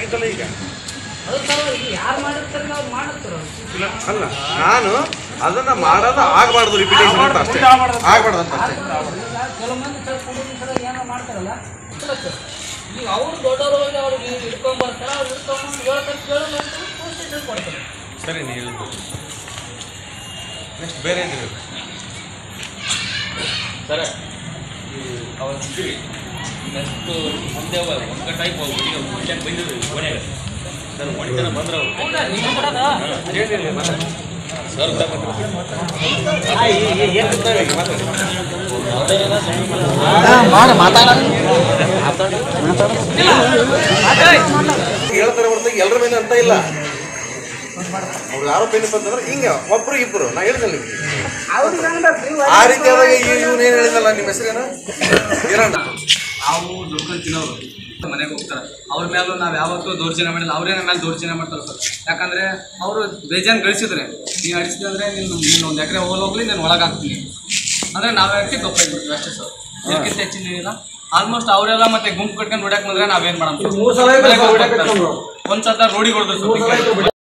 ಆಗಿತ್ತಲ್ಲ ಈಗ ಅದು ಸಲುವಾಗಿ ಯಾರು ಮಾಡಿರ್ತಾರೆ ಅವ್ರು ಮಾಡಿರ್ತಾರ ಇಲ್ಲ ಅಲ್ಲ ನಾನು ಅದನ್ನ ಮಾಡೋದು ಆಗಬಾರ್ದು ರಿಪಿಟೇಷನ್ ಅಂತ ಅಷ್ಟೇ ಆಗಬಾರ್ದು ಅಂತ ಅಷ್ಟೇ ಈಗ ಕೆಲವು ಮಂದಿ ಸರ್ ಕುಟುಂಬ ಸಲ ಏನೋ ಮಾಡ್ತಾರಲ್ಲ ಇರ್ಬೇಕು. ಈಗ ಅವ್ರು ದೊಡ್ಡವರು ಹೋಗಿ ಅವ್ರಿಗೆ ಹಿಡ್ಕೊಂಡ್ ಬರ್ತಾರೆ ಅವ್ರು ಹಿಡ್ಕೊಂಡ್ಬಂದು ಹೇಳ್ತಾರೆ ಕೇಳಲ್ಲ ಅಂತ ಪೋಸ್ಟ್ ಕೊಡ್ತಾರೆ ಸರಿ ನೀವು ಹೇಳಿದ್ದು ನೆಕ್ಸ್ಟ್ ಬೇರೆ ಏನಿದೆ ಸರ ಅವತ್ತು ನೆಕ್ಸ್ಟ್ ಮುಂದೆ ಒಂದು ಟೈಪ್ ಹುಡುಗಿ ಹುಡುಗಿಯಾಗ ಬಂದಿದ್ರು ಕೊನೆಗೆ ಸರ್ ಹೊಡಿತನ ಬಂದ್ರೆ ಅವ್ರು ಹೌದಾ ನಿಮ್ಮ ಕೊಡೋದಾ? ಸರ್ ಹೇಳ್ತಾರೆ ಹೊರತು ಎಲ್ಲರ ಮೇಲೆ ಅಂತ ಇಲ್ಲ ಅವ್ರು ಆರೋಪ ಏನಪ್ಪ ಅಂತಂದ್ರೆ ಹಿಂಗೆ ಒಬ್ರು ಇಬ್ರು ನಾ ಹೇಳಿದ್ನಲ್ಲ ನಿಮ್ಗೆ ಅವ್ರಿಗೆ ಹಂಗಲ್ರಿ, ಆ ರೀತಿಯಾದಾಗ ಇವನು ಏನು ಹೇಳಿದಲ್ಲ ನಿಮ್ಮ ಹೆಸರೇನು ಇರೋಣ ನಾವು ದುಡ್ಕೊಂಡು ತಿನ್ನೋರು ಮನೆಗೆ ಹೋಗ್ತಾರೆ ಅವ್ರ ಮೇಲೂ ನಾವು ಯಾವತ್ತೂ ದೌರ್ಜನ್ಯ ಮಾಡಿಲ್ಲ ಅವರೇ ನಮ್ಮ ಮೇಲೆ ದೌರ್ಜನ್ಯ ಮಾಡ್ತಾರೆ ಸರ್ ಯಾಕಂದ್ರೆ ಅವರು ಬೇಜಾನ್ ಗಳಿಸಿದ್ರೆ ನೀನು ಅಡಿಸಿದೆ ಅಂದ್ರೆ ನೀನು ನೀನು ಒಂದು ಎಕರೆ ಹೋಲ್ ಹೋಗ್ಲಿ ನಾನು ಒಳಗಾಗ್ತೀನಿ ಅಂದ್ರೆ ನಾವು ಯಾಕೆ ತಪ್ಪಾಗ್ಬಿಡ್ತೀವಿ ಅಷ್ಟೇ ಸರ್ ಇದಕ್ಕಿಂತ ಹೆಚ್ಚಿನ ಏನಿಲ್ಲ ಆಲ್ಮೋಸ್ಟ್ ಅವರೆಲ್ಲ ಮತ್ತೆ ಗುಂಪು ಕಟ್ಕೊಂಡು ನೋಡಕ್ ಬಂದ್ರೆ ನಾವೇನ್ ಮಾಡೋಣ ಒಂದ್ ಸತ ರೋಡಿಗೆ ಹೊಡೆದ್ರು ಸರ್